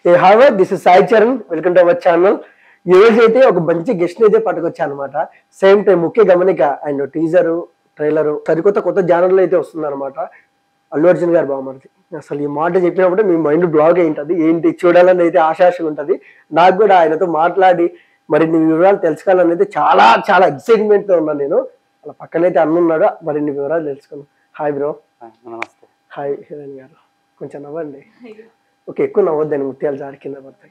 A have this is Sai Charan welcome to our channel ఈ రోజు అయితే ఒక మంచి గెస్ట్ అయితే పట్టుకొచ్చా అనమాట సేమ్ టైం ముఖ్య గమనిక అండ్ టీజర్ ట్రైలర్ సరికొత్త కొత్త జానర్లు అయితే వస్తుంది అనమాట అల్లు అర్జున్ గారు బాగుమరిది అసలు ఈ మాట చెప్పినప్పుడు మీ మైండ్ బ్లాగ్ అయి ఉంటుంది ఏంటి చూడాలని అయితే ఆశాషగా ఉంటుంది నాకు కూడా ఆయనతో మాట్లాడి మరిన్ని వివరాలు తెలుసుకోవాలని అయితే చాలా చాలా ఎక్సైట్మెంట్ తో ఉన్నాను నేను అలా పక్కనైతే అన్నున్నాడు మరిన్ని వివరాలు తెలుసుకున్నాను హాయ్ బ్రో హాయ్, నమస్తే హాయ్ హిరణ్ గారు కొంచెం నవ్వండి ఓకే ఎక్కువ నవ్వద్దని ముత్యాలు జారి కింద పడతాయి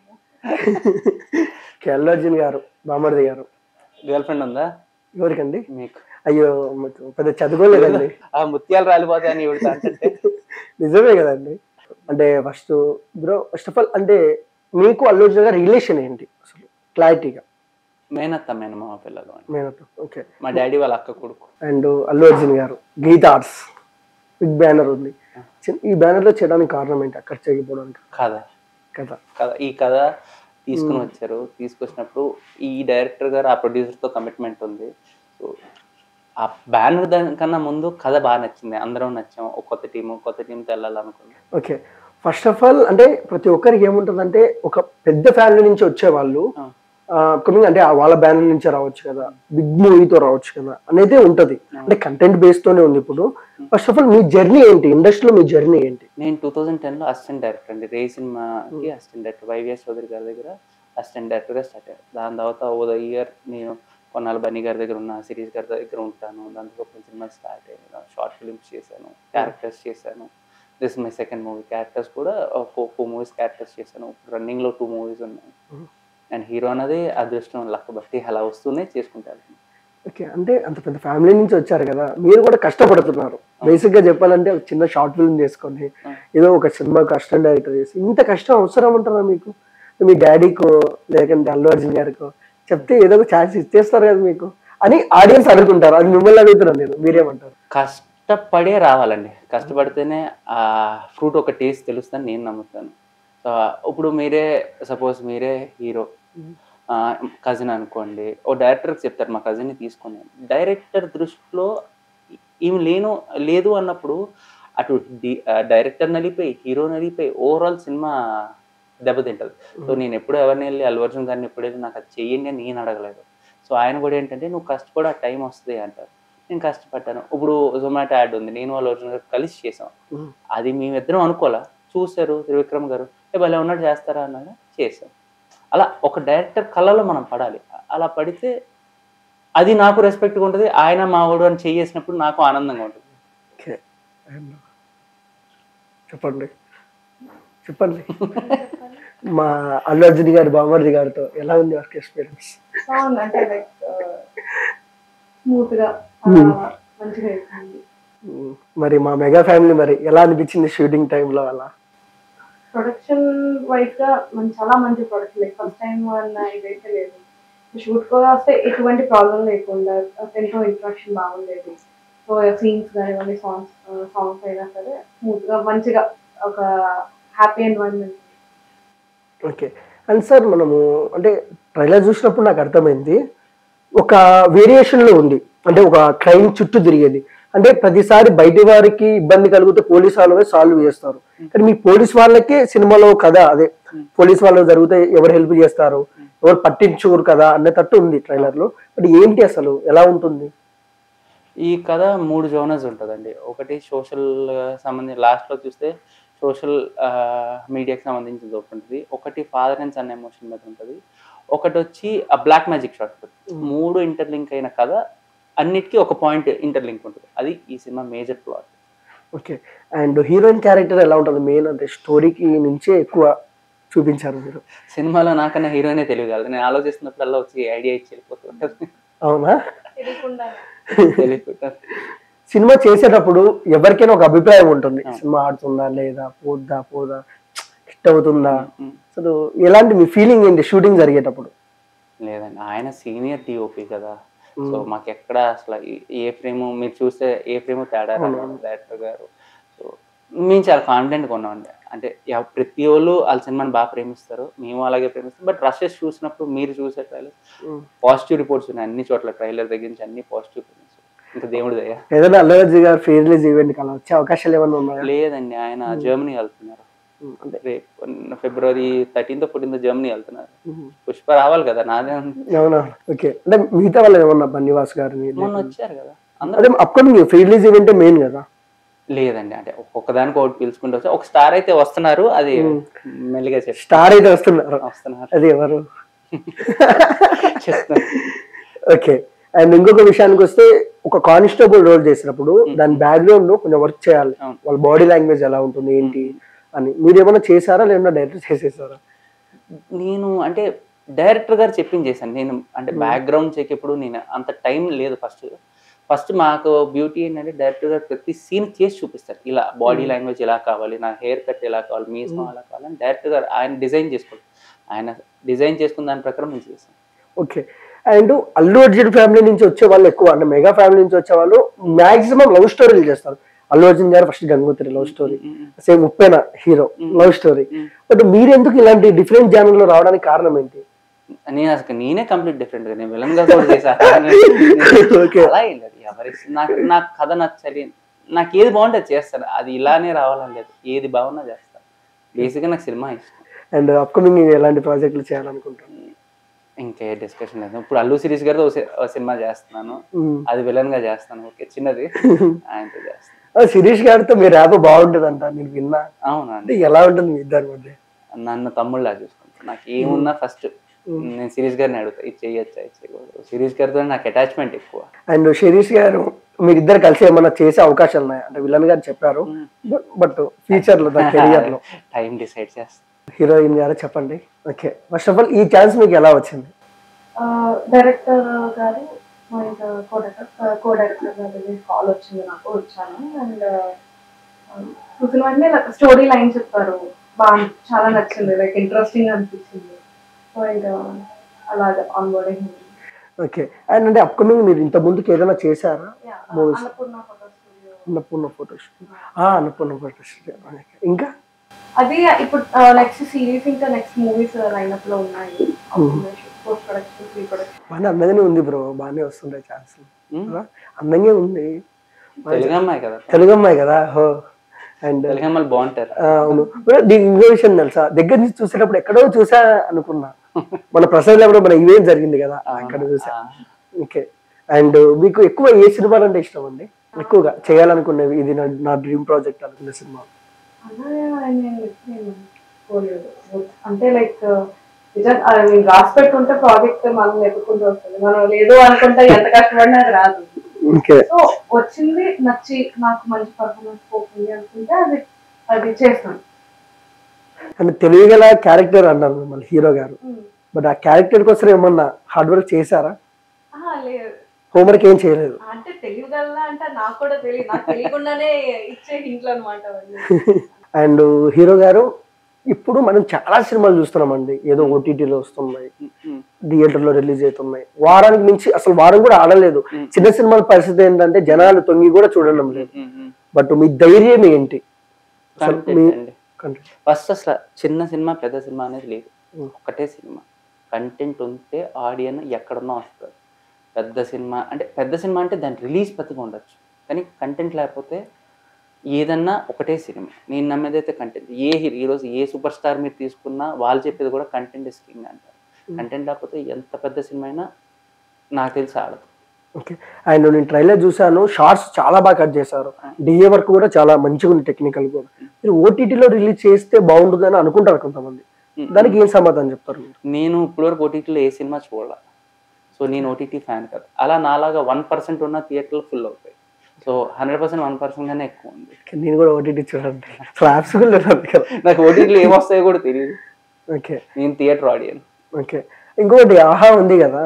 ఓకే, అల్లు అర్జున్ గారు బామర్ది గారు గర్ల్ ఫ్రెండ్ ఉందా ఎవరికండి మీకు అయ్యో మ- పెద్ద చదువుకోలేదండి ఆ ముత్యాలు రాలిపోతాయని ఇవిడతా అంటే నిజమే కదండి అంటే first bro first of all అంటే మీకు అల్లు అర్జున్ గారి రిలేషన్ ఏంటి అసలు క్లారిటీగా మేనత్త మేనమామ పిల్లలు అని. మేనతో ఓకే మా డాడీ వాళ్ళ అక్క కొడుకు అండ్ అల్లు అర్జున్ గారు గీత ఆర్ట్స్ బిగ్ బ్యానర్ ఉంది చిన్న- ఈ బ్యానర్ లో చేయడానికి కారణం ఏంటి అక్కడ చేయకపోవడానికి కథ కదా కథ ఈ కథ తీసుకుని వచ్చారు తీసుకొచ్చినప్పుడు ఈ డైరెక్టర్ గారు ఆ ప్రొడ్యూసర్ తో కమిట్మెంట్ ఉంది సో ఆ బ్యానర్ దానికన్నా ముందు కథ బాగా నచ్చింది అందరం నచ్చాం ఒక కొత్త టీము కొత్త టీంతో వెళ్ళాలనుకున్నాం ఓకే ఫస్ట్ ఆఫ్ ఆల్ అంటే ప్రతి ఒక్కరికి ఏముంటుందంటే ఒక పెద్ద ఫ్యామిలీ నుంచి వచ్చే వాళ్ళు ఆ. కమింగ్ అంటే ఆ వాళ్ళ బ్యానర్ నుంచి రావచ్చు కదా బిగ్ మూవీతో రావచ్చు కదా అనేది ఉంటది అంటే కంటెంట్ బేస్ తోనే ఉంది ఇప్పుడు ఫస్ట్ ఆఫ్ ఆల్ మీ జర్నీ ఏంటి ఇండస్ట్రీలో మీ జర్నీ ఏంటి నేను టూ థౌజండ్ టెన్లో అసిస్టెంట్ డైరెక్టర్ అండి రే సినిమాకి అసిస్టెంట్ డైరెక్టర్ వైవిఎస్ చౌదరి గారి దగ్గర అసిస్టెంట్ డైరెక్టర్గా స్టార్ట్ అయ్యాను దాని తర్వాత ఓ ఇయర్ నేను కొన్నాళ్ళు బన్నీ గారి దగ్గర ఉన్న సిరీస్ గారి దగ్గర ఉంటాను దాంతో కొన్ని సినిమా స్టార్ట్ అయ్యాను షార్ట్ ఫిల్మ్స్ చేశాను క్యారెక్టర్స్ చేశాను this my second movie characters కూడా ఫోర్ ఫోర్ మూవీస్ క్యారెక్టర్స్ చేశాను రన్నింగ్లో టూ మూవీస్ ఉన్నాయి అండ్ హీరో అనేది అదృష్టం లక్క బట్టి అలా వస్తూనే చేసుకుంటాను ఓకే అంటే అంత పెద్ద ఫ్యామిలీ నుంచి వచ్చారు కదా మీరు కూడా కష్టపడుతున్నారు బేసిక్ గా చెప్పాలంటే ఒక చిన్న షార్ట్ ఫిల్మ్ చేసుకొని ఏదో ఒక సినిమాకి అసిస్టెంట్ డైరెక్టర్ చేసి ఇంత కష్టం అవసరం అంటారా మీకు మీ డాడీకో లేకుంటే అల్లు అర్జున్ గారికో చెప్తే ఏదో ఒక ఛాన్స్ ఇచ్చేస్తారు కదా మీకు అని ఆడియన్స్ అనుకుంటారు అది మిమ్మల్ని అడుగుతున్నాను నేను మీరేమంటారు కష్టపడే రావాలండి కష్టపడితేనే ఆ ఫ్రూట్ ఒక టేస్ట్ తెలుస్తుందని నేను నమ్ముతాను సో ఇప్పుడు మీరే సపోజ్ మీరే హీరో కజిన్ అనుకోండి ఓ డైరెక్టర్కి చెప్తారు మా కజిన్ని తీసుకొని డైరెక్టర్ దృష్టిలో ఈమె లేను లేదు అన్నప్పుడు అటు డి- ఆ, డైరెక్టర్ నలిపోయి హీరో నలిపోయి ఓవరాల్ సినిమా దెబ్బతింటది సో నేను ఎప్పుడు ఎవరిని వెళ్ళి అల్లు అర్జున్ గారిని ఎప్పుడు వెళ్ళి నాకు అది చెయ్యండి అని నేను అడగలేదు సో ఆయన కూడా ఏంటంటే నువ్వు కష్టపడి ఆ టైం వస్తుంది అంటారు నేను కష్టపడ్డాను ఇప్పుడు జొమాటో యాడ్ ఉంది నేను అల్లు అర్జున్ గారు కలిసి చేసాం Mm. అది మేమిద్దరం అనుకోలే చూశారు త్రివిక్రమ్ గారు ఏ భలే ఉన్నాడు చేస్తారా అన్నాడు చేసాం అలా ఒక డైరెక్టర్ కళలో మనం పడాలి అలా పడితే అది నాకు రెస్పెక్ట్గా ఉంటుంది ఆయన మా వాడు అని చేసినప్పుడు నాకు ఆనందంగా ఉంటుంది ఓకే చెప్పండి చెప్పండి మా అల్లు అర్జున్ గారి బామర్ది గారితో ఎలా ఉంది వర్క్ ఎక్స్పీరియన్స్ బాగుంది అంటే లైక్ స్మూత్ గా అలా మంచిగా అయిపోయింది మరి మా మెగా ఫ్యామిలీ మరి ఎలా అనిపించింది షూటింగ్ టైంలో అలా ప్రొడక్షన్ వైజ్ గా మన చాలా మంచి ప్రొడక్షన్ లైక్ ఫస్ట్ టైం అన్న ఇదైతే లేదు షూట్ కూడా వస్తే ఎటువంటి ప్రాబ్లం లేకుండా ఎంతో ఇంట్రాక్షన్ బాగుండేది సో సీన్స్ కానివ్వండి సాంగ్స్ సాంగ్స్ అయినా సరే స్మూత్ గా మంచిగా ఒక happy environment okay and sir మనము అంటే ట్రైలర్ చూసినప్పుడు నాకు అర్థమైంది ఒక వేరియేషన్ లో ఉంది అంటే ఒక క్రైమ్ చుట్టూ తిరిగేది అంటే ప్రతిసారి బయటి వారికి ఇబ్బంది కలిగితే పోలీస్ వాళ్ళే సాల్వ్ చేస్తారు కానీ మీ పోలీస్ వాళ్ళకే సినిమాలో కథ అదే పోలీస్ వాళ్ళు జరిగితే ఎవరు హెల్ప్ చేస్తారు ఎవరు పట్టించుకోరు కదా అన్నట్టు ఉంది ట్రైలర్ లో బట్ ఏంటి అసలు ఎలా ఉంటుంది ఈ కథ మూడు జోనర్స్ ఉంటుందండి ఒకటి సోషల్ సంబంధించి లాస్ట్లో చూస్తే సోషల్ మీడియాకి సంబంధించింది ఒకటి ఉంటుంది ఒకటి ఫాదర్ అండ్ సన్ ఎమోషన్ మీద ఉంటుంది ఒకటి వచ్చి ఆ బ్లాక్ మ్యాజిక్ షాట్ మూడు ఇంటర్లింక్ అయిన కథ అన్నిటికీ ఒక పాయింట్ ఇంటర్లింక్ ఉంటుంది అది ఈ cinema major plot okay and heroine character ఎలా ఉంటుంది మెయిన్ అంటే స్టోరీకి నుంచే ఎక్కువ చూపించారు మీరు సినిమాలో నాకన్నా హీరోయినే తెలియగలదు నేను ఆలోచిస్తున్నప్పుడల్లా వచ్చి ఐడియా ఇచ్చి వెళ్ళిపోతుంటుంది అవునా తెలియకుండా తెలియకుంటారు సినిమా చేసేటప్పుడు ఎవరికైనా ఒక అభిప్రాయం ఉంటుంది సినిమా ఆడుతుందా లేదా పోద్దా పోదా హిట్ అవుతుందా అసలు ఎలాంటి మీ ఫీలింగ్ ఏంటి షూటింగ్ జరిగేటప్పుడు లేదండి ఆయన సీనియర్ డిఓపి కదా సో మాకు ఎక్కడ అసలు ఏ- ఏ ఫ్రేమ్ మీరు చూస్తే ఏ ఫ్రేమ్ తేడా డైరెక్టర్ గారు సో మేము చాలా కాన్ఫిడెంట్గా ఉన్నామండి అంటే ఎవ- ప్రతి వాళ్ళు వాళ్ళ సినిమాని బాగా ప్రేమిస్తారు మేము అలాగే ప్రేమిస్తాం బట్ రషెస్ చూసినప్పుడు మీరు చూసే ట్రైలర్ పాజిటివ్ రిపోర్ట్స్ ఉన్నాయి అన్ని చోట్ల ట్రైలర్ దగ్గర నుంచి అన్ని పాజిటివ్ ఇంకా దేవుడి దయ ఏదైనా అల్లర్జీ గారు ఫేర్ రిలీజ్ ఈవెంట్ అలా వచ్చే అవకాశాలు ఏమైనా ఉన్నాయా లేదండి ఆయన జర్మనీ వెళ్తున్నారు అంటే రేపు ఫిబ్రవరి థర్టీన్త్ ఫోర్టీన్త్ జర్మనీ వెళ్తున్నారు ఉమ్. పుష్ప రావాలి కదా నాదే ఉంది. అవునా ఓకే అంటే మిగతా వాళ్ళు ఏమన్నా బన్నివాస్ గారిని మొన్న వచ్చారు కదా అందరూ అదే upcoming free release event main కదా లేదండి అంటే ఒక్కొక్కదానికి ఒకటి పిలుచుకుంటూ వచ్చా ఒక స్టార్ అయితే వస్తున్నారు అది మెల్లిగా చెప్ స్టార్ అయితే వస్తున్నారు వస్తున్నారు అది ఎవరు చెప్తాను ఓకే అండ్ ఇంకొక విషయానికి వస్తే ఒక కానిస్టేబుల్ రోల్ చేసినప్పుడు దాని బ్యాక్గ్రౌండ్ లో కొంచెం వర్క్ చేయాలి అవును. వాళ్ళ బాడీ లాంగ్వేజ్ ఎలా ఉంటుంది ఏంటి అని మీరు ఏమైనా చేశారా లేదంటే డైరెక్ట్ చేసేసారా నేను అంటే డైరెక్టర్ గారు చెప్పింది చేశాను నేను అంటే బ్యాక్గ్రౌండ్ చెక్ ఎప్పుడు నేను అంత టైం లేదు ఫస్ట్ ఫస్ట్ మాకు బ్యూటీ ఏంటంటే డైరెక్టర్ గారు ప్రతి సీన్ చేసి చూపిస్తారు ఇలా బాడీ లాంగ్వేజ్ ఎలా కావాలి నా హెయిర్ కట్ ఎలా కావాలి మీసం ఎలా కావాలి డైరెక్టర్ గారు ఆయన డిజైన్ చేసుకోవాలి ఆయన డిజైన్ చేసుకున్న దాని ప్రకారం నేను చేశాను okay and Allu Arjun family నుంచి వచ్చే వాళ్ళు ఎక్కువ అంటే మెగా ఫ్యామిలీ నుంచి వచ్చే వాళ్ళు మాక్సిమం లవ్ స్టోరీలు చేస్తారు అల్లు అర్జున్ గారు first Gangotri love story same Uppena hero love story but మీరు ఎందుకు ఇలాంటి డిఫరెంట్ జానర్ లో రావడానికి కారణం ఏంటి నేను అసలు నేనే కంప్లీట్ డిఫరెంట్ గా నేను విలన్ గా కూడా చేశాను Okay. అలా ఏం లేదు ఎవరి నాకు నాకు కథ నచ్చాలి నాకు ఏది బాగుంటే అది చేస్తాను అది ఇలానే రావాలని లేదు ఏది బాగున్నా చేస్తాను బేసిక్గా నాకు సినిమా ఇష్టం అండ్ అప్కమింగ్ ఎలాంటి ప్రాజెక్టులు చేయాలనుకుంటున్నాను ఇంకే డిస్కషన్ లేదు ఇప్పుడు అల్లు సిరీస్ గారితో ఒక సి- ఒక సినిమా చేస్తున్నాను అది విలన్ గా చేస్తాను ఓకే చిన్నది ఆయనతో చేస్తాను శిరీష్ గారితో మీ ర్యాప్ బాగుంటుంది అంట నేను విన్నా అవునండి అంటే ఎలా ఉంటుంది మీ ఇద్దరి మధ్య నన్ను తమ్ముళ్ళ చూసుకుంటాను నాకు ఏమున్నా ఫస్ట్ నేను సిరీస్ గారిని అడుగుతా ఇది చేయొచ్చా ఇది చేయకూడదు సిరీస్ గారితో నాకు అటాచ్మెంట్ ఎక్కువ అండ్ శిరీష్ గారు మీరిద్దరు కలిసి ఏమన్నా చేసే అవకాశాలు ఉన్నాయి అంటే విలన్ గారు చెప్పారు బట్ ఫ్యూచర్ లో కెరియర్ లో టైం డిసైడ్ చేస్తాను హీరోయిన్ గారు చెప్పండి ఓకే ఫస్ట్ ఆఫ్ ఆల్ ఈ ఛాన్స్ మీకు ఎలా వచ్చింది డైరెక్టర్ గారు ఇంకా కో డైరెక్టర్ కో డైరెక్టర్ గారి కాల్ వచ్చింది నాకు వచ్చాను అండ్ చూసిన వెంటనే స్టోరీ లైన్ చెప్పారు బాగా చాలా నచ్చింది లైక్ ఇంట్రెస్టింగ్ అనిపించింది సో ఇంకా అలాగే ఆన్ బోర్డింగ్ ఓకే అండ్ అంటే అప్కమింగ్ మీరు ఇంత ముందుకు ఏదైనా చేశారా Movies. Annapurna photo studio Annapurna photoshoot Annapurna photoshoot ఇంకా అది ఇప్పుడు నెక్స్ట్ సిరీస్ ఇంకా నెక్స్ట్ మూవీస్ లైనప్ లో ఉన్నాయి పోస్ట్ ప్రొడక్షన్ ప్రీ ప్రొడక్షన్ బాగానే అందంగానే ఉంది బ్రో బాగానే వస్తుంటాయి ఛాన్స్ Hmm? అందంగా ఉంది తెలుగు అమ్మాయి కదా తెలుగు అమ్మాయి కదా హో అండ్ తెలుగు అమ్మాయిలు బాగుంటారు అవును దీని ఇంకో విషయం తెలుసా దగ్గర నుంచి చూసేటప్పుడు ఎక్కడో చూసా అనుకున్నా మన ప్రసాద్ లో మన ఈవెంట్ జరిగింది కదా అక్కడ చూసా ఆ, ఓకే అండ్ మీకు ఎక్కువ ఏ సినిమాలు అంటే ఇష్టం అండి ఎక్కువగా చేయాలనుకునేవి ఇది నా నా డ్రీమ్ ప్రాజెక్ట్ అనుకునే సినిమా అలా నేను నేను పోలేదు అంటే లైక్ నిజం I mean, రాసి పెట్టుకుంటే ప్రాజెక్ట్ మనం ఎత్తుకుంటూ వస్తుంది మనం లేదు అనుకుంటే ఎంత కష్టపడినా అది రాదు ఓకే సో వచ్చింది నచ్చి నాకు మంచి పర్ఫార్మెన్స్ పోతుంది అనుకుంటే అది అది చేస్తాను అండ్ తెలియగల క్యారెక్టర్ అన్నారు మిమ్మల్ని హీరో గారు బట్ ఆ క్యారెక్టర్ కోసం ఏమన్నా హార్డ్ వర్క్ చేశారా ఆహా, లేదు హోంవర్క్ ఏం చేయలేదు అంటే తెలియగలనా అంటే నాకు కూడా తెలియదు నాకు తెలియకుండానే ఇచ్చే హింట్లు అనమాట అవన్నీ అండ్ హీరో గారు ఇప్పుడు మనం చాలా సినిమాలు చూస్తున్నామండి ఏదో ఓటీటీలో వస్తున్నాయి ఉమ్, ఉమ్, థియేటర్ లో రిలీజ్ అవుతున్నాయి వారానికి మించి అసలు వారం కూడా ఆడలేదు చిన్న సినిమాల పరిస్థితి ఏంటంటే జనాలు తొంగి కూడా చూడడం లేదు ఉమ్, ఉమ్. బట్ మీ ధైర్యం ఏంటి అసలు Content మీ అండి కంటే ఫస్ట్ అసలు చిన్న సినిమా పెద్ద సినిమా అనేది లేదు Mm. ఒకటే సినిమా కంటెంట్ ఉంటే ఆడియన్ ఎక్కడున్నా వస్తారు పెద్ద సినిమా అంటే పెద్ద సినిమా అంటే దాని రిలీజ్ పెద్దగా ఉండొచ్చు కానీ కంటెంట్ లేకపోతే ఏదన్నా ఒకటే సినిమా నేను నమ్మేది అయితే కంటెంట్ ఏ హీరో ఈరోజు ఏ సూపర్ స్టార్ మీరు తీసుకున్నా వాళ్ళు చెప్పేది కూడా కంటెంట్ ఇస్ కింగ్ అంటారు కంటెంట్ లేకపోతే ఎంత పెద్ద సినిమా అయినా నాకు తెలిసి ఆడదు ఓకే అండ్ నేను ట్రైలర్ చూసాను షార్ట్స్ చాలా బాగా కట్ చేశారు డిఏ వర్క్ కూడా చాలా మంచిగా ఉంది టెక్నికల్ కూడా మీరు ఓటీటీలో రిలీజ్ చేస్తే బాగుంటుందని అనుకుంటారు కొంతమంది Mm. దానికి ఏం సమాధానం చెప్తారు మీరు నేను ఇప్పటివరకు ఓటీటీలో ఏ సినిమా చూడాల సో నేను ఓటీటీ ఫ్యాన్ కదా అలా నాలాగా వన్ పర్సెంట్ ఉన్న థియేటర్లు ఫుల్ అవుతాయి so hundred percent one percent గానే ఎక్కువ ఉంది Okay, నేను కూడా ఓటీటీ చూడండి స్లాబ్స్ కూడా చూడండి కదా నాకు ఓటీటీలో ఏం వస్తాయో కూడా తెలియదు ఓకే నేను థియేటర్ ఆడియన్ ఓకే ఇంకొకటి ఆహా ఉంది కదా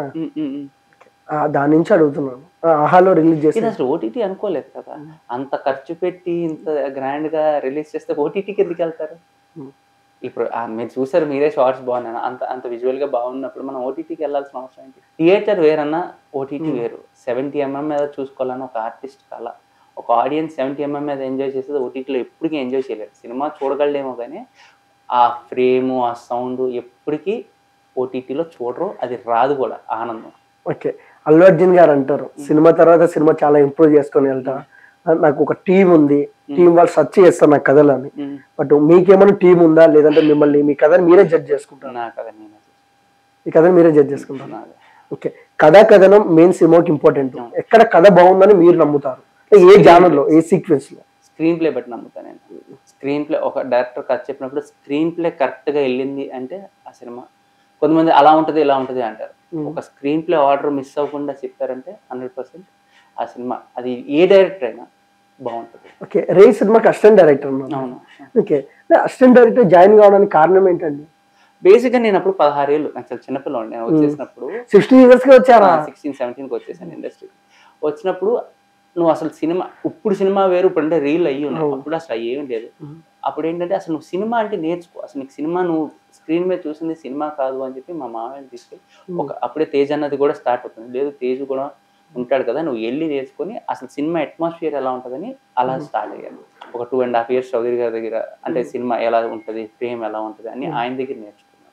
ఆ, దాని నుంచి అడుగుతున్నాను ఆ, ఆహాలో రిలీజ్ ఇది చేసి అసలు ఓటీటీ అనుకోలేదు కదా అంత ఖర్చు పెట్టి ఇంత గ్రాండ్ గా రిలీజ్ చేస్తే ఓటీటీకి ఎందుకు వెళ్తారు Hmm. ఇప్పుడు ఆ, మీరు చూసారు మీరే షార్ట్స్ బాగున్నాను అంత అంత విజువల్ గా బాగున్నప్పుడు మనం ఓటీటీకి వెళ్ళాల్సిన అవసరం ఏంటి థియేటర్ వేరన్నా ఓటీటీ వేరు సెవెంటీ ఎంఎం మీద చూసుకోవాలని ఒక ఆర్టిస్ట్ కళ ఒక ఆడియన్స్ సెవెంటీ ఎంఎం మీద ఎంజాయ్ చేసేది ఓటీటీలో ఎప్పటికీ ఎంజాయ్ చేయలేరు సినిమా చూడగలడేమో కానీ ఆ ఫ్రేము ఆ సౌండ్ ఎప్పటికీ ఓటీటీలో చూడరు అది రాదు కూడా ఆనందం ఓకే అల్లు అర్జున్ గారు అంటారు సినిమా తర్వాత సినిమా చాలా ఇంప్రూవ్ చేసుకొని వెళ్తా నాకు ఒక టీం ఉంది టీం వాళ్ళు సర్చ్ చేస్తారు నా కథలని ఉమ్. బట్ మీకేమైనా టీం ఉందా లేదంటే మిమ్మల్ని మీ కథని మీరే జడ్జ్ చేసుకుంటారు నా కథ నేనే ఈ కథని మీరే జడ్జ్ చేసుకుంటారు నాదే. ఓకే కథా కథనం మెయిన్ సినిమాకి ఇంపార్టెంట్ ఎక్కడ కథ బాగుందని మీరు నమ్ముతారు ఏ జానర్ లో ఏ సీక్వెన్స్ లో స్క్రీన్ ప్లే బట్టి నమ్ముతాను నేను స్క్రీన్ ప్లే ఒక డైరెక్టర్ కథ చెప్పినప్పుడు స్క్రీన్ ప్లే కరెక్ట్ గా వెళ్ళింది అంటే ఆ సినిమా కొంతమంది అలా ఉంటది ఇలా ఉంటది అంటారు Hmm. ఒక స్క్రీన్ ప్లే ఆర్డర్ మిస్ అవ్వకుండా చెప్పారంటే హండ్రెడ్ పర్సెంట్ ఆ సినిమా అది ఏ డైరెక్టర్ అయినా బాగుంటుంది ఓకే రే సినిమాకి అసిస్టెంట్ డైరెక్టర్ అన్నారు అవును ఓకే అసిస్టెంట్ డైరెక్టర్ జాయిన్ కావడానికి కారణం ఏంటండి బేసిక్ గా నేను అప్పుడు పదహారేళ్ళు నాకు చాలా చిన్నపిల్లవాడు నేను వచ్చేసినప్పుడు సిక్స్టీ ఇయర్స్ కి వచ్చారా సిక్స్టీన్ సెవెంటీన్కి వచ్చేసాను ఇండస్ట్రీ వచ్చినప్పుడు నువ్వు అసలు సినిమా ఇప్పుడు సినిమా వేరు ఇప్పుడు అంటే రీల్ అయ్యి ఉన్నాయి అవును. అప్పుడు అసలు ఏం లేదు Mhm. అప్పుడు ఏంటంటే అసలు నువ్వు సినిమా అంటే నేర్చుకో అసలు నీకు సినిమా నువ్వు స్క్రీన్ మీద చూసింది సినిమా కాదు అని చెప్పి మా మామయ్యని తీసుకెళ్ళి ఒక అప్పుడే తేజ్ అన్నది కూడా స్టార్ట్ అవుతుంది లేదు తేజ్ కూడా ఉంటాడు కదా నువ్వు వెళ్ళి నేర్చుకొని అసలు సినిమా అట్మాస్ఫియర్ ఎలా ఉంటుందని అలా స్టార్ట్ అయ్యాను ఒక two and half years Chowdary గారి దగ్గర అంటే సినిమా ఎలా ఉంటుంది ఫ్రేమ్ ఎలా ఉంటుంది అని ఆయన దగ్గర నేర్చుకున్నాను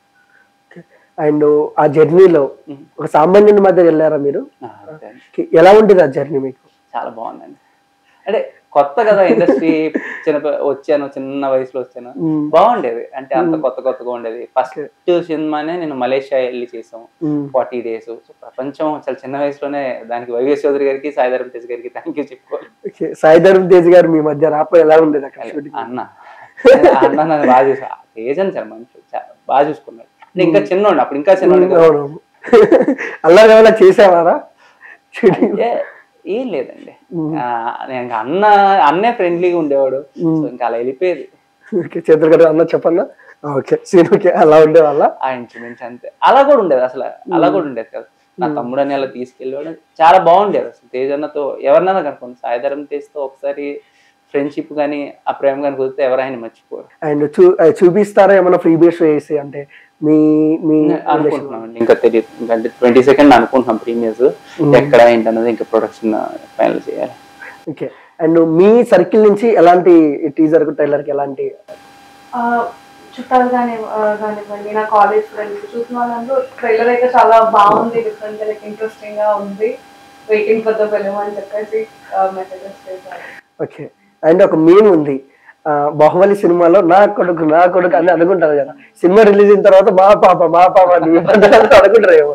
అండ్ ఆ జర్నీలో Mhm. ఒక సామాన్యుని మధ్య వెళ్ళారా మీరు ఆ, అంతే. కి- ఎలా ఉంటుంది ఆ జర్నీ మీకు చాలా బాగుందండి అంటే కొత్త కదా ఇండస్ట్రీ చిన్న వచ్చాను చిన్న వయసులో వచ్చాను మ్మ్. బాగుండేది అంటే అంత కొత్త కొత్తగా ఉండేది ఫస్ట్ సినిమానే నేను మలేషియా వెళ్ళి చేసాం మ్మ్. ఫార్టీ డేస్ ప్రపంచం చాలా చిన్న వయసులోనే దానికి వైవేశ్ చౌదరి గారికి సాయిధరం తేజ్ గారికి థ్యాంక్ యూ చెప్పుకోవాలి ఓకే సాయి ధర్మ తేజ్ గారు మీ మధ్య రాపో ఎలా ఉండేది అక్కడ షూటింగ్ అన్న అన్న నన్ను బాగా చూసా తేజ్ అని చాలా మంచి చాలా బాగా చూసుకున్నాడు అంటే ఇంకా చిన్నోడు అప్పుడు ఇంకా చిన్నోడు కదా. అవును అల్లా ఏమైనా చేసేవారా షూటింగ్ అంటే ఏం లేదండి ఆ, నేను ఇంకా అన్న అన్నే ఫ్రెండ్లీగా ఉండేవాడు సో ఇంకా అలా వెళ్ళిపోయేది ఓకే చేతులు గారు అన్న చెప్పన్నా ఓకే సీన్ ఓకే అలా ఉండే వాళ్ళ ఆ ఇన్సిడెంట్స్ అంతే అలా కూడా ఉండేది అసలు అలా కూడా ఉండేది కదా నా తమ్ముడు అని అలా తీసుకెళ్ళేవాడు చాలా బాగుండేది అసలు తేజ్ అన్నతో ఎవరినైనా కనుకోండి సాయిధరం తేజ్తో ఒకసారి ఫ్రెండ్షిప్ కానీ ఆ ప్రేమ కానీ కుదిరితే ఎవరైనా మర్చిపోరు అండ్ చూ ఆ, చూపిస్తారా ఏమైనా ఫ్రీ బేస్ వేసి అంటే మీ మీ అనుకుంటున్నామండి ఇంకా తెలియదు ఇంకా అంటే ట్వంటీ సెకండ్ అనుకుంటున్నాం ప్రీమియర్స్ ఎక్కడ ఏంటన్నది ఇంకా ప్రొడక్షన్ ఫైనల్ చేయాలి ఓకే అండ్ మీ సర్కిల్ నుంచి ఎలాంటి టీజర్ కు ట్రైలర్ కి ఎలాంటి ఆ, చుట్టాలు కానీ కానివ్వండి నా కాలేజ్ ఫ్రెండ్స్ చూసిన వాళ్ళందరూ ట్రైలర్ అయితే చాలా బాగుంది డిఫరెంట్ లైక్ ఇంట్రెస్టింగ్ గా ఉంది వెయిటింగ్ ఫర్ ద ఫిలిం అని చెప్పేసి మెసేజెస్ చేశారు ఓకే అండ్ ఒక మీన్ ఉంది ఆ, బాహుబలి సినిమాలో నా కొడుకు నా కొడుకు అని అనుకుంటారు కదా సినిమా రిలీజ్ అయిన తర్వాత మా పాప మా పాప అని మీ మధ్యలో అనుకుంటారు ఏమో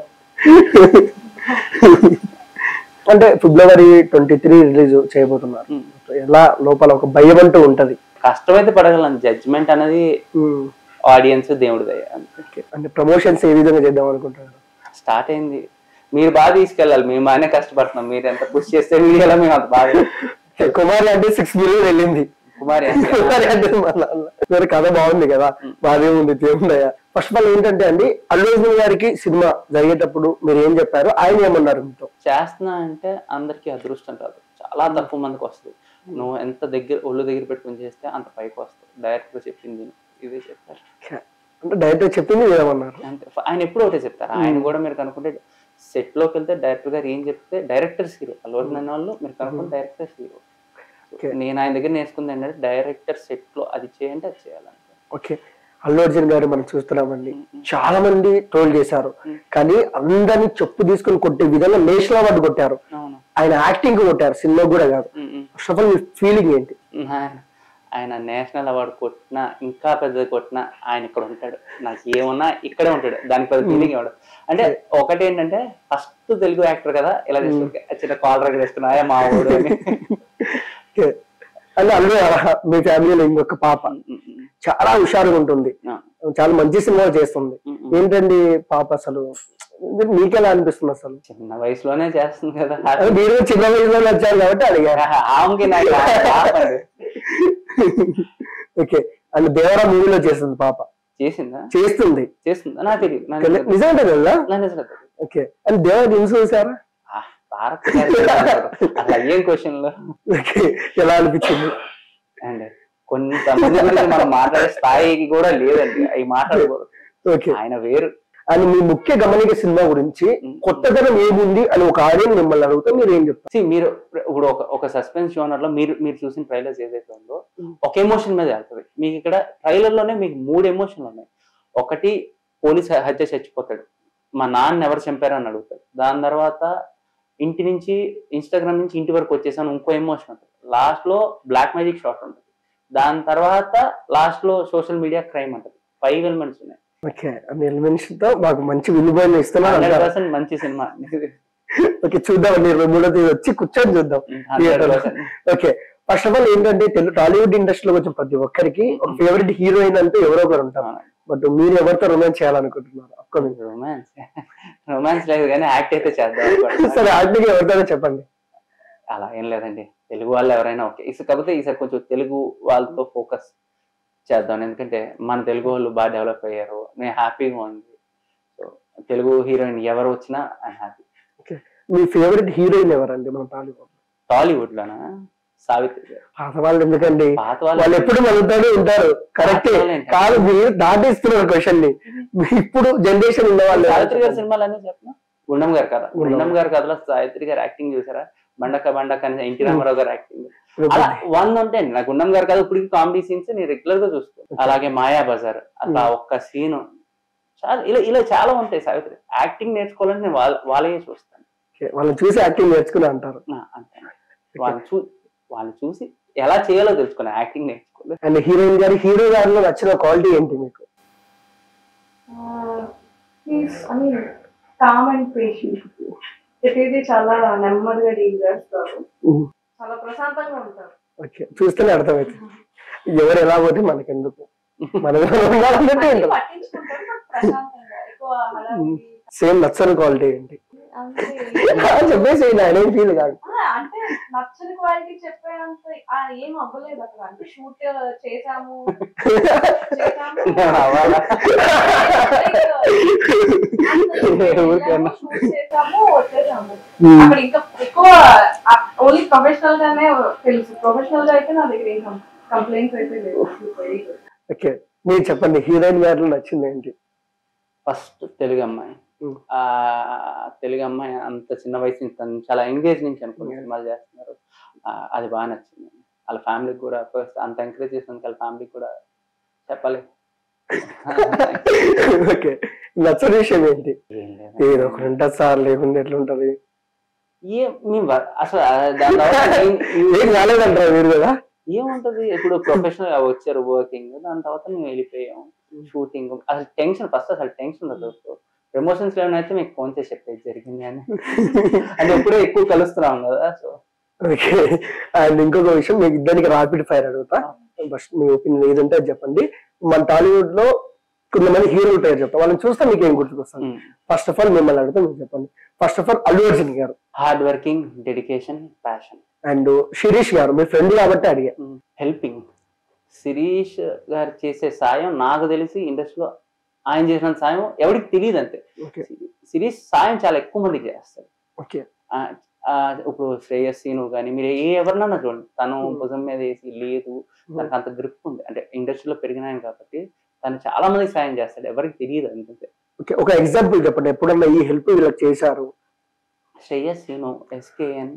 అంటే ఫిబ్రవరి ట్వంటీ త్రీ రిలీజ్ చేయబోతున్నారు Hmm. ఎలా లోపల ఒక భయం అంటూ ఉంటది కష్టమైతే పడగలను జడ్జ్మెంట్ అనేది Hmm. ఆడియన్స్ దేవుడి దయ అంతే Okay. అంటే ప్రమోషన్స్ ఏ విధంగా చేద్దాం అనుకుంటున్నారు స్టార్ట్ అయింది మీరు బాగా తీసుకెళ్ళాలి మేము బాగానే కష్టపడుతున్నాం మీరు ఎంత పుష్ చేస్తే వీడియోలో మేము అంత బాగా Okay, కుమారి అంటే సిక్స్ మిలియన్ వెళ్ళింది కుమారి అంటే కుమారి అంటే మా నాన్న. మరి కథ బాగుంది కదా బాగానే ఉంది దేవుందయ్య ఫస్ట్ ఆఫ్ ఆల్ ఏంటంటే అండి అల్లు అర్జున్ గారికి సినిమా జరిగేటప్పుడు మీరు ఏం చెప్పారు ఆయన ఏమన్నారు మీతో చేస్తున్నా అంటే అందరికీ అదృష్టం రాదు చాలా తక్కువ మందికి వస్తుంది నువ్వు ఎంత దగ్గర ఒళ్ళు దగ్గర పెట్టుకుని చేస్తే అంత పైకి వస్తుంది డైరెక్ట్గా చెప్పింది ఇదే చెప్తారు అంటే డైరెక్టర్ చెప్పింది ఏమన్నారు అంతే ఆయన ఎప్పుడు ఒకటే చెప్తారు ఆయన కూడా మీరు కనుక్కుంటే సెట్ లోకి వెళ్తే డైరెక్టర్ గారు ఏం చెప్తే డైరెక్టర్స్ హీరో అల్లు అర్జున్ అనే వాళ్ళు మీరు కనుక్కుంటే డైరెక్టర్స్ హీరో Okay. నేను ఆయన దగ్గర నేర్చుకుంది ఏంటంటే డైరెక్టర్ సెట్ లో అది చేయంటే అది చేయాలంటే ఓకే అల్లు అర్జున్ గారు మనం చూస్తున్నామండి చాలా మంది ట్రోల్ చేశారు కానీ అందరినీ చెప్పు తీసుకుని కొట్టే విధంగా నేషనల్ అవార్డు కొట్టారు అవును ఆయన యాక్టింగ్ కొట్టారు సినిమా కూడా కాదు um, um. First of all మీ ఫీలింగ్ ఏంటి ఆయన ఆయన నేషనల్ అవార్డు కొట్టినా ఇంకా పెద్దది కొట్టినా ఆయన ఇక్కడ ఉంటాడు నాకు ఏమన్నా ఇక్కడే ఉంటాడు దానికి పెద్ద ఫీలింగ్ ఇవ్వడు అంటే ఒకటి ఏంటంటే ఫస్ట్ తెలుగు యాక్టర్ కదా ఇలా చేస్తుంది చిన్న కాలర్ వేసుకున్నాయా మా ఊడు అని ఓకే అంటే అల్లు మీ ఫ్యామిలీలో ఇంకొక పాప ఉమ్, ఉమ్, ఉమ్. చాలా హుషారుగా ఉంటుంది ఆ, చాలా మంచి సినిమా చేస్తుంది ఉమ్, ఉమ్. ఏంటండి పాప అసలు ఇది మీకెలా అనిపిస్తుంది అసలు చిన్న వయసులోనే చేస్తుంది కదా అదే మీరు చిన్న వయసులో వచ్చారు కాబట్టి అడిగారు ఆమెకి నాకు ఆపండి. ఓకే అండ్ దేవరా మూవీలో చేస్తుంది పాప చేసిందా చేస్తుంది చేస్తుందా నాకు తెలియదు నాకు తెలియదు. నిజంటే కదా నాకు నిజంగా తెలియదు. ఓకే అండ్ దేవర న్యూస్ చూసారా ఆ, తారక్ గారు అసలు అయ్యేం క్వశ్చన్లు ఓకే ఎలా అనిపించింది అండ్ కొంతమంది గురించి మనం మాట్లాడే స్థాయికి కూడా లేదండి అవి మాట్లాడకూడదు ఓకే ఆయన వేరు అండ్ మీ ముఖ్య గమనిక సినిమా గురించి కొత్తదనం ఏముంది అని ఒక ఆడియన్స్ మిమ్మల్ని అడిగితే మీరు ఏం చెప్తారు See, మీరు ఇప్పుడు ఒక ఒక సస్పెన్స్ జోనర్ లో మీరు మీరు చూసిన ట్రైలర్స్ ఏదైతే ఉందో ఒక ఎమోషన్ మీద వెళ్తుంది మీకు ఇక్కడ ట్రైలర్ లోనే మీకు మూడు ఎమోషన్లు ఉన్నాయి ఒకటి పోలీస్ హత్య చచ్చిపోతాడు మా నాన్న ఎవరు చంపారు అని అడుగుతాడు దాని తర్వాత ఇంటి నుంచి ఇన్స్టాగ్రామ్ నుంచి ఇంటి వరకు వచ్చేసాను ఇంకో ఎమోషన్ ఉంటుంది లాస్ట్ లో బ్లాక్ మ్యాజిక్ షాట్ ఉంటుంది దాని తర్వాత లాస్ట్ లో సోషల్ మీడియా క్రైమ్ ఉంటుంది ఫైవ్ ఎలిమెంట్స్ ఉన్నాయి ఓకే అన్ని ఎలిమెంట్స్ తో మాకు మంచి విలువైన ఇస్తున్నారు హండ్రెడ్ అంటారు. పర్సెంట్ మంచి సినిమా ఓకే చూద్దాం అండి ఇరవై మూడో తేదీ వచ్చి కూర్చొని చూద్దాం hundred percent okay first of all ఏంటంటే తెలుగు టాలీవుడ్ ఇండస్ట్రీలో వచ్చిన ప్రతి ఒక్కరికి ఒక ఫేవరెట్ హీరోయిన్ అంటే ఎవరో ఒకరు ఉంటారు బట్ మీరు ఎవరితో రొమాన్స్ చేయాలనుకుంటున్నారు అప్కమింగ్ రొమాన్స్ రొమాన్స్ లేదు కానీ యాక్ట్ అయితే చేద్దాం అనుకుంటున్నా. సరే ఆర్టికి ఎవరితోనే చెప్పండి అలా ఏం లేదండి తెలుగు వాళ్ళు ఎవరైనా ఓకే ఇసు కాకపోతే ఈసారి కొంచెం తెలుగు వాళ్ళతో ఫోకస్ చేద్దాం ఎందుకంటే మన తెలుగు వాళ్ళు బాగా డెవలప్ అయ్యారు నేను హ్యాపీగా ఉంది సో తెలుగు హీరోయిన్ ఎవరు వచ్చినా ఐఎమ్ హ్యాపీ మీ ఫేవరెట్ హీరోయిన్ ఎవరండి మన టాలీవుడ్ టాలీవుడ్ లోనా సావిత్రి గారు పాత వాళ్ళు ఎందుకండి పాత వాళ్ళు వాళ్ళు ఎప్పుడు మనతోనే ఉంటారు కరెక్టే పాత వాళ్ళేంటి? కాదు మీరు దాటిస్తున్నారు క్వశ్చన్ ని ఇప్పుడు జనరేషన్ ఉన్న వాళ్ళు సావిత్రి గారి సినిమాలు అన్నీ చెప్పిన గుండం గారు కథ గుండం. గుండం గారి కథలో సావిత్రి గారు యాక్టింగ్ చూసారా బండక బండక అని ఎన్టీ రామారావు గారు యాక్టింగ్ అలా వన్ ఉంటే నా గుండం గారు కదా ఇప్పుడు కామెడీ సీన్స్ నేను రెగ్యులర్ గా చూస్తాను అలాగే మాయా బజార్ అట్లా ఒక్క సీన్ చాలా ఇలా ఇలా చాలా ఉంటాయి సావిత్రి యాక్టింగ్ నేర్చుకోవాలని నేను వాళ్ళ వాళ్ళే చూస్తాను Okay, వాళ్ళని చూసి యాక్టింగ్ నేర్చుకుని అంటారు నా అంతే వాళ్ళని చూ వాళ్ళని చూసి ఎలా చేయాలో తెలుసుకున్నా యాక్టింగ్ నేర్చుకోలేదు అండ్ హీరోయిన్ గారి హీరో గారిలో నచ్చిన క్వాలిటీ ఏంటి మీకు please I mean calm and patient ప్రతిదీ చాలా నెమ్మదిగా డీల్ చేస్తారు చాలా ప్రశాంతంగా ఉంటారు ఓకే చూస్తేనే అర్థమవుతుంది ఎవరు ఎలా పోతే మనకెందుకు మనం ఉండాలన్నట్టు అన్నీ ఉంటుంది పట్టించుకుంటారు but ప్రశాంతంగా ఎక్కువ హడావిడి సేమ్ నచ్చని క్వాలిటీ ఏంటి అంతే చెప్పేసి ఆయన ఏం ఫీల్ కాదు ఆ, అంటే నచ్చని క్వాలిటీ చెప్పేంత ఆ, ఏం అవ్వలేదు అక్కడ అంటే షూట్ చేసాము చేసాము అవ్వాలా? ఊరికన్నా. షూట్ చేసాము వచ్చేసాము అక్కడ ఇంకా ఎక్కువ ఓన్లీ ప్రొఫెషనల్ గానే తెలుసు ప్రొఫెషనల్ గా అయితే నా దగ్గర ఏం కంప్లైంట్స్ అయితే లేవు వెరీ గుడ్ ఓకే మీరు చెప్పండి హీరోయిన్ గారిలో నచ్చింది ఏంటి ఫస్ట్ తెలుగు అమ్మాయి Mm. ఆ తెలుగు అమ్మాయి అంత చిన్న వయసు నుంచి తను చాలా ఎంగేజ్ నుంచి అనుకుని Yeah. సినిమాలు చేస్తున్నారు ఆ, అది బాగా నచ్చింది వాళ్ళ ఫ్యామిలీకి కూడా ఫస్ట్ అంత ఎంకరేజ్ చేసినందుకు వాళ్ళ ఫ్యామిలీకి కూడా చెప్పాలి ఓకే నచ్చని విషయం ఏంటి ఏం లేదు. ఏదో ఒకటి ఉంటుంది సార్ లేకుండా ఎట్లుంటది ఏ మేము వ- అసలు ఆ దాని తర్వాత ఏం- ఏం కాలేదంటారా మీరు కదా ఏముంటది ఇప్పుడు ప్రొఫెషనల్ గా వచ్చారు వర్కింగ్ దాని తర్వాత మేము వెళ్ళిపోయాం షూటింగ్ అసలు టెన్షన్ ఫస్ట్ అసలు టెన్షన్ ఉండదు ప్రమోషన్స్ లో అయితే మీకు ఫోన్ చేసి చెప్పేది జరిగింది అని అంటే ఎప్పుడూ ఎక్కువ కలుస్తున్నాం కదా సో ఓకే అండ్ ఇంకొక విషయం మీకు ఇద్దరికి రాపిడ్ ఫైర్ అడుగుతా ఫస్ట్ మీ ఒపీనియన్ ఏదంటే అది చెప్పండి మన టాలీవుడ్ లో కొంతమంది హీరోల పేరు చెప్తా వాళ్ళని చూస్తే మీకు ఏం గుర్తుకొస్తుంది ఫస్ట్ ఆఫ్ ఆల్ మిమ్మల్ని అడిగితే మీరు చెప్పండి first of all Allu Arjun గారు hard working dedication passion and Shirish గారు మీ ఫ్రెండ్ కాబట్టి అడిగా హెల్పింగ్ శిరీష్ గారు చేసే సాయం నాకు తెలిసి ఇండస్ట్రీలో ఆయన చేసిన సాయం ఎవరికి తెలియదు అంతే ఓకే శిరీష్ సాయం చాలా ఎక్కువ మందికి చేస్తారు ఓకే ఆ, ఆ, ఇప్పుడు శ్రేయస్ సీను కానీ మీరు ఏ ఎవరినన్నా చూడండి తను Hmm. భుజం మీద వేసి లేదు తనకు అంత గ్రిప్ ఉంది అంటే ఇండస్ట్రీలో పెరిగిన ఆయన కాబట్టి తను చాలా మందికి సాయం చేస్తాడు ఎవరికి తెలియదు అంతే ఓకే ఒక ఎగ్జాంపుల్ చెప్పండి ఎప్పుడన్నా ఈ హెల్ప్ వీళ్ళకి చేశారు శ్రేయస్ సీను ఎస్కేఎన్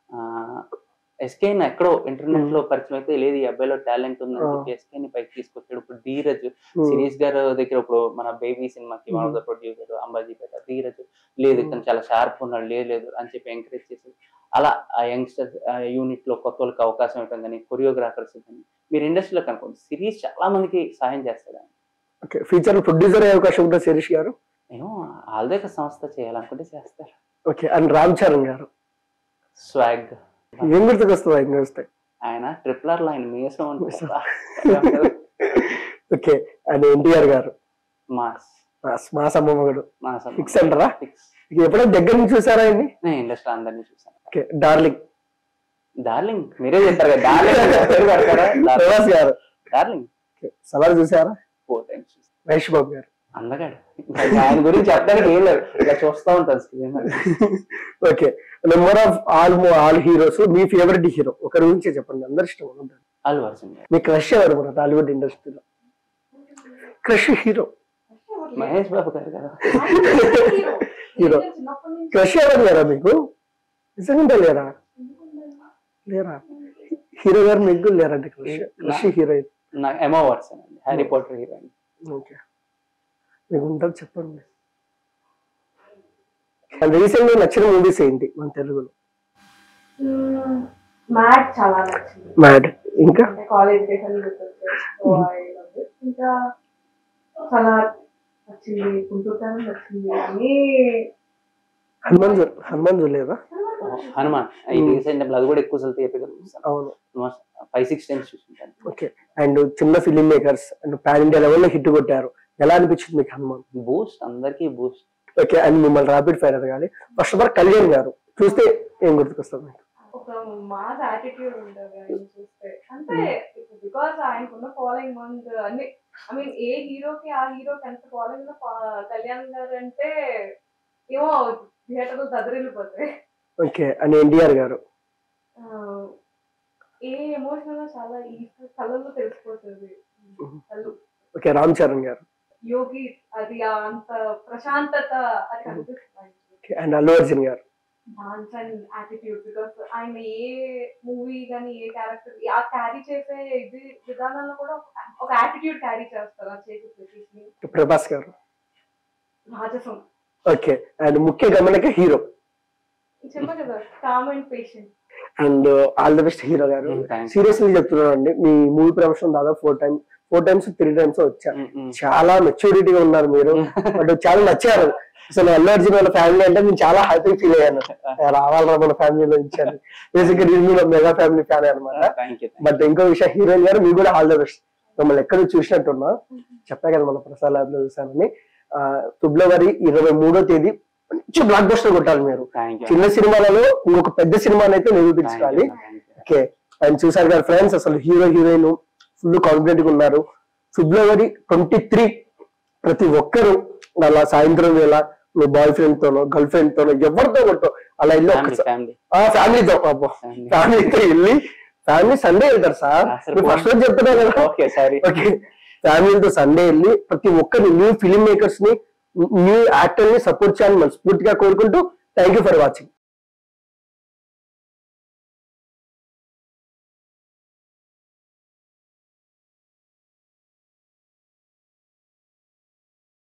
ఎస్కేఎన్ ఎక్కడో ఇంటర్నెట్ లో పరిచయం అయితే లేదు ఈ అబ్బాయిలో టాలెంట్ ఉందని Ah. చెప్పి ఎస్కేని పైకి తీసుకొచ్చాడు ఇప్పుడు ధీరజ్ సిరీస్ గారు దగ్గర ఇప్పుడు మన బేబీ సినిమాకి one of the producer Ambajipeta Dheeraj లేదు Hmm. ఇతను చాలా షార్ప్ ఉన్నాడు లేదు లేదు అని చెప్పి ఎంకరేజ్ చేసి అలా ఆ యంగ్స్టర్స్ యూనిట్ లో కొత్త వాళ్ళకి అవకాశం ఇవ్వడం కానీ కొరియోగ్రాఫర్స్ కానీ మీరు ఇండస్ట్రీలో కనుకోండి సిరీస్ చాలా మందికి సహాయం చేస్తాడు ఆయన ఓకే ఫ్యూచర్ ప్రొడ్యూసర్ అయ్యే అవకాశం ఉంటుంది శిరీష్ గారు ఏమో ఆల్దేక సంస్థ చేయాలనుకుంటే చేస్తారు ఓకే అండ్ రామ్ చరణ్ గారు స్వాగ్ ఏం గుర్తుకొస్తుంది ఆయన చూస్తే ఆయన ట్రిపుల్ ఆర్ లైన్ మీసం మీసం. ఉంటుంది ఓకే అండ్ ఎన్టీఆర్ గారు మాస్ మా- మా సమ్మమ్మగడు మాసం ఫిక్స్ అంటారా ఫిక్స్ ఇక ఎప్పుడైనా దగ్గర నుంచి చూసారా ఆయన్ని నేను ఇండస్ట్రీ అందరినీ చూసాను ఓకే డార్లింగ్ డార్లింగ్ మీరే చెప్తారు కదా డార్లింగ్ పేరు పెడతారా ప్రభాస్ గారు డార్లింగ్ ఓకే సలార్ చూసారా ఫోర్ టైమ్స్ చూసాను మహేష్ బాబు గారు అందగాడు ఇంకా ఆయన గురించి చెప్పడానికి ఏం లేదు ఇలా చూస్తా ఉంటాను screen okay number of all all heroes మీ ఫేవరెట్ హీరో ఒకరి గురించి చెప్పండి అందరు ఇష్టం ఉంటుంది అల్లు అర్జున్ గారు మీ క్రష్ ఎవరు మన టాలీవుడ్ ఇండస్ట్రీలో క్రష్ హీరో మహేష్ బాబు గారు కదా హీరో చిన్నప్పటి నుంచి క్రష్ ఎవరు లేరా మీకు నిజంగా లేరా లేరా హీరో గారు మీకు లేరండి క్రష్ క్రష్ హీరోయిన్ నా ఎమో వాట్సన్ అండి హ్యారీ పాటర్ హీరోయిన్ ఓకే మీకు ఉంటుంది చెప్పండి అండ్ రీసెంట్ గా నచ్చిన మూవీస్ ఏంటి మన తెలుగులో మ్యాట్ చాలా నచ్చింది మ్యాడ్ ఇంకా అంటే కాలేజ్ డేస్ అని గుర్తొచ్చాయి సో I loved it. ఇంకా చాలా నచ్చింది గుంటూరు నచ్చింది అన్ని హనుమాన్ జు- హనుమాన్ చూడలేదా హనుమాన్ ఈ రీసెంట్ అది కూడా ఎక్కువ సార్లు థియేటర్ చూస్తాను అవును ఫైవ్ సిక్స్ టైమ్స్ చూసుకుంటాను ఓకే అండ్ చిన్న filmmakers and pan India లెవెల్లో హిట్ కొట్టారు ఎలా అనిపించింది మీకు హనుమాన్ బూస్ట్ అందరికీ బూస్ట్ ఓకే అండ్ మిమ్మల్ని ర్యాపిడ్ ఫైర్ అడగాలి ఫస్ట్ ఆఫ్ ఆల్ కళ్యాణ్ గారు చూస్తే ఏం గుర్తుకొస్తుంది మీకు ఒక మాస్ యాటిట్యూడ్ ఉంటుంది ఆయన చూస్తే అంటే బికాస్ ఆయనకున్న ఫాలోయింగ్ మంత్ అన్ని ఐ మీన్ ఏ హీరోకి ఆ హీరోకి ఎంత ఫాలోయింగ్ కళ్యాణ్ గారు అంటే ఏమో థియేటర్లు దదరిల్లిపోతాయి ఓకే అండ్ ఎన్టీఆర్ గారు ఆ, ఏ ఎమోషన్ చాలా ఈ కళ్ళల్లో తెలిసిపోతుంది కళ్ళు ఓకే రామ్ చరణ్ గారు యోగి అది ఆ అంత ప్రశాంతత అది కనిపిస్తుంది ఓకే అండ్ అల్లు అర్జున్ గారు డాన్స్ అండ్ యాటిట్యూడ్ బికాస్ ఆయన ఏ మూవీ కానీ ఏ క్యారెక్టర్ ఆ క్యారీ చేసే ఇది విధానంలో కూడా ఒక- ఒక యాటిట్యూడ్ క్యారీ చేస్తారు ఆ చేసే ప్రతిని ప్రభాస్ గారు రాజసం ఓకే అండ్ ముఖ్య గమనిక హీరో చెప్పా కదా calm and patient and all the best hero గారు Mm, thanks. సీరియస్లీ చెప్తున్నాను అండి మీ మూవీ ప్రమోషన్ దాదాపు four times four times three times వచ్చారు చాలా మెచ్యూరిటీగా ఉన్నారు మీరు బట్ చాలా నచ్చారు అసలు అల్లు అర్జున్ వాళ్ళ ఫ్యామిలీ అంటే నేను చాలా హ్యాపీ ఫీల్ అయ్యాను రావాలరా మన ఫ్యామిలీలో ఇచ్చాను బేసిక్ నేను మెగా ఫ్యామిలీ ఫ్యాన్ అనమాట థ్యాంక్ యూ బట్ ఇంకో విషయం హీరోయిన్ గారు మీకు కూడా ఆల్ ద బెస్ట్ మిమ్మల్ని ఎక్కడ చూసినట్టున్నా చెప్పా కదా మన ప్రసాద్ ల్యాబ్ లో చూసానని ఆ, ఫిబ్రవరి ఇరవై మూడో తేదీ మంచి బ్లాక్ బస్టర్ కొట్టాలి మీరు థ్యాంక్ యూ చిన్న సినిమాలలో ఇంకొక పెద్ద సినిమాని అయితే నిరూపించుకోవాలి ఓకే అండ్ చూసారు కదా ఫ్రెండ్స్ అసలు హీరో హీరోయిన్ ఫుల్ కాన్ఫిడెంట్ గా ఉన్నారు ఫిబ్రవరి ట్వంటీ త్రీ ప్రతి ఒక్కరు అలా సాయంత్రం వేళ మీ బాయ్ ఫ్రెండ్ తోనో గర్ల్ ఫ్రెండ్ తోనో ఎవరితో కొట్టో అలా వెళ్ళి ఒక్కసారి ఫ్యామిలీ ఆ ఫ్యామిలీతో పాపం Family. ఫ్యామిలీతో వెళ్ళి ఫ్యామిలీ సండే వెళ్తారు సార్ అసలు మీరు ఫస్ట్ రోజు చెప్తున్నా కదా ఓకే సారీ ఓకే ఫ్యామిలీతో సండే వెళ్ళి ప్రతి ఒక్కరిని న్యూ ఫిలిం మేకర్స్ ని న్యూ యాక్టర్ ని సపోర్ట్ చేయాలని మనస్ఫూర్తిగా కోరుకుంటూ థ్యాంక్ యూ ఫర్ వాచింగ్